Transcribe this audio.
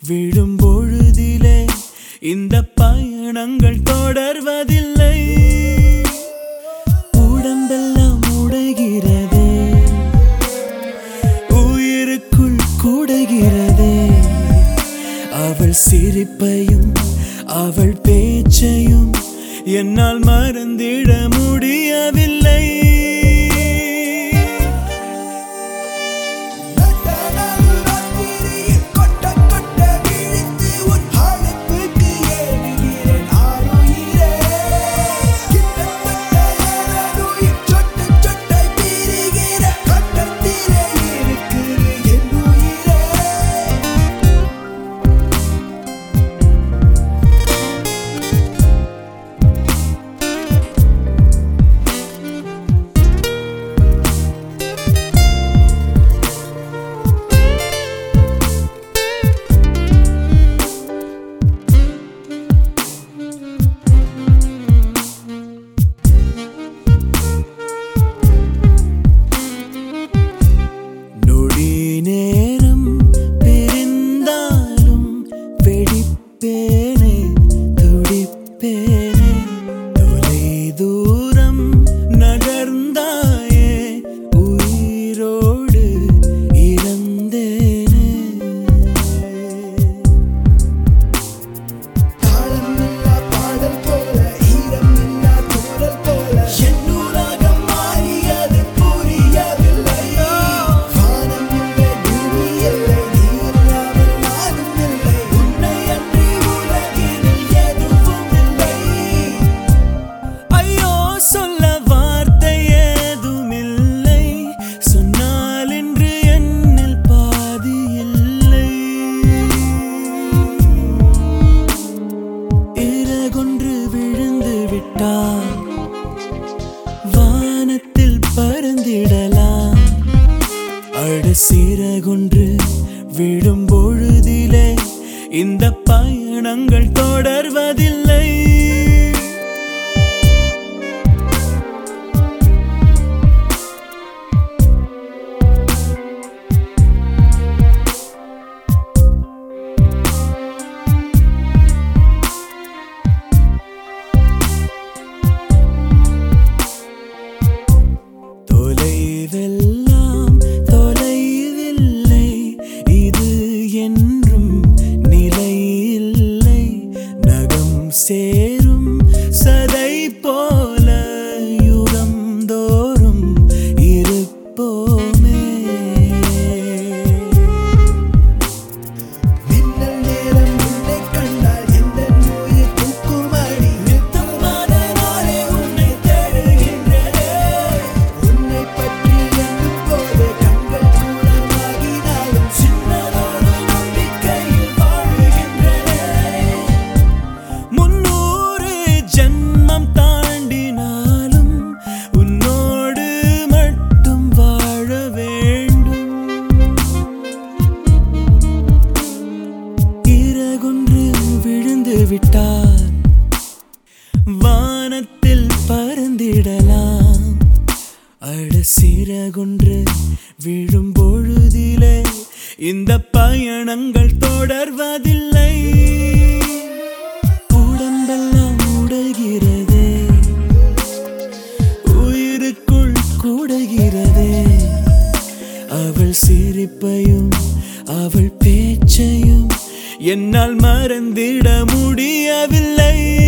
விழும் பொழுதிலே இந்த பயணங்கள் தொடர்வதில்லை உடம்பெல்லாம் உடைகிறதே உயிருக்குள் கூடுகிறதே அவள் சிரிப்பையும் அவள் பேச்சையும் என்னால் மறந்திட முடியவில்லை நட்டனது ராத்திரியில் கொட்ட கொட்ட விழித்து உன் அழைப்புக்கு ஏறுகிறேன் ஆருயிரே. கிட்டத்தட்ட எனதுயிர் சொட்டு சொட்டாய் பிரிகிற கட்டத்திலே இருக்குது என் உயிரே. நொடி நேரம் பிரிந்தாலும் வெடிப்பேனே துடிப்பேனே தொலை தூரம் நகர்ந்தாயே உயிரோடு இறந்தேனே தாளமில்லா பாடல் போல ஈரமில்லா தூறல் போல என் உலகம் மாறியது புரியவில்லை வானம் இல்லை பூமி இல்லை நீ இல்லாமல் நானும் இல்லை உன்னை அன்றி உலகினில் எதுவும் இல்லை ஐயோ சொல்ல வார்த்தை ஏதுமில்லை சொன்னால் இன்று என்னில் பாதி இல்லை இறகொன்று விழுந்து விட்டால் வானத்தில் பறந்திடலாம் அட சிறகொன்று விழும் பொழுதிலே இந்த பயணங்கள் தொடர்வதில்லை தொலைவெல்லாம் தொலைவில்லை இது என்றும் நிலையில்லை நகம் சேரும் சதை போல யுகம் தோறும் இருப்போமே மின்னல் நேரம் உன்னை கண்டால் எந்த நோய் தூக்குமடி நித்தமான நாளே உன்னை தேடுகின்றதே உன்னை பற்றி எண்ணும் போது கண்கள் கூடமாகினாலும் சின்னதொரு நம்பிக்கையில் வாழுகின்றதே முன்னூறு ஜன்மம் தாண்டினாலும் உன்னோடு மட்டும் வாழ வேண்டும் இறகொன்று விழுந்து விட்டால் வானத்தில் பறந்திடலாம் அட சிறகொன்று விழும் பொழுதிலே இந்த பயணங்கள் தொடர்வதில்லை உடம்பெல்லாம் உடைகிறதே உயிருக்குள் கூடுகிறதே அவள் சிரிப்பையும் அவள் பேச்சையும் என்னால் மறந்திட முடியவில்லை